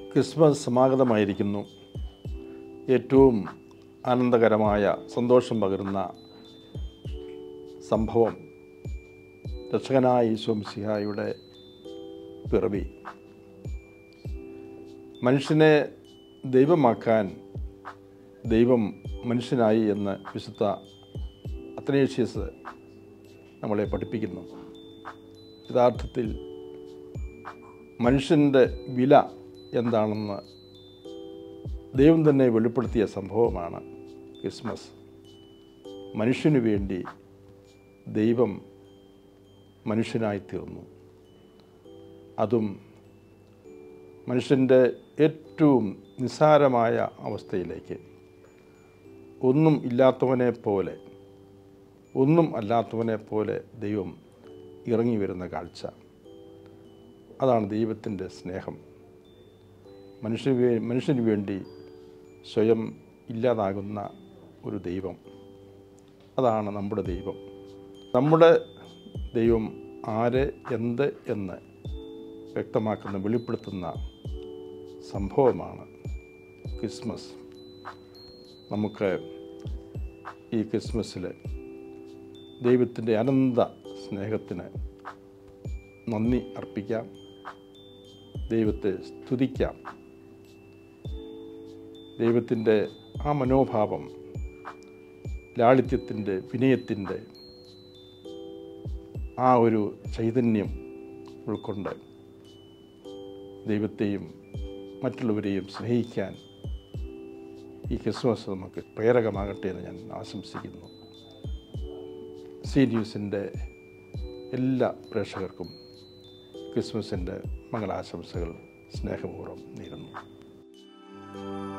Christmas സമാഗതമായിരിക്കുന്നു ഏറ്റവും ആനന്ദകരമായ സന്തോഷം പകരുന്ന സംഭവം രക്ഷകനായ ഈശോ മിശിഹായുടെ പിറവി മനുഷ്യനെ ദൈവമാക്കാൻ ദൈവം മനുഷ്യനായി എന്ന് വിശുദ്ധ അത്തനേഷ്യസ് നമ്മളെ പഠിപ്പിക്കുന്നു യഥാർത്ഥത്തിൽ മനുഷ്യൻ്റെ വില എന്താണെന്ന് ദൈവം തന്നെ വെളിപ്പെടുത്തിയ സംഭവമാണ് ക്രിസ്മസ് മനുഷ്യനു വേണ്ടി ദൈവം മനുഷ്യനായി തീർന്നു അതും മനുഷ്യൻ്റെ ഏറ്റവും നിസ്സാരമായ അവസ്ഥയിലേക്ക് ഒന്നും ഇല്ലാത്തവനെ പോലെ ഒന്നും അല്ലാത്തവനെ പോലെ ദൈവം ഇറങ്ങി വരുന്ന കാഴ്ച അതാണ് ദൈവത്തിൻ്റെ സ്നേഹം മനുഷ്യന് വേ മനുഷ്യന് വേണ്ടി സ്വയം ഇല്ലാതാകുന്ന ഒരു ദൈവം അതാണ് നമ്മുടെ ദൈവം നമ്മുടെ ദൈവം ആര് എന്ത് എന്ന് വ്യക്തമാക്കുന്ന വെളിപ്പെടുത്തുന്ന സംഭവമാണ് ക്രിസ്മസ് നമുക്ക് ഈ ക്രിസ്മസിൽ ദൈവത്തിൻ്റെ അനന്ത സ്നേഹത്തിന് നന്ദി അർപ്പിക്കാം ദൈവത്തെ സ്തുതിക്കാം ദൈവത്തിൻ്റെ ആ മനോഭാവം ലാളിത്യത്തിൻ്റെ വിനയത്തിൻ്റെ ആ ഒരു ചൈതന്യം ഉൾക്കൊണ്ട് ദൈവത്തെയും മറ്റുള്ളവരെയും സ്നേഹിക്കാൻ ഈ ക്രിസ്മസ് നമുക്ക് പ്രേരകമാകട്ടെ എന്ന് ഞാൻ ആശംസിക്കുന്നു സി ന്യൂസിൻ്റെ എല്ലാ പ്രേക്ഷകർക്കും ക്രിസ്മസിൻ്റെ മംഗളാശംസകൾ സ്നേഹപൂർവ്വം നേരുന്നു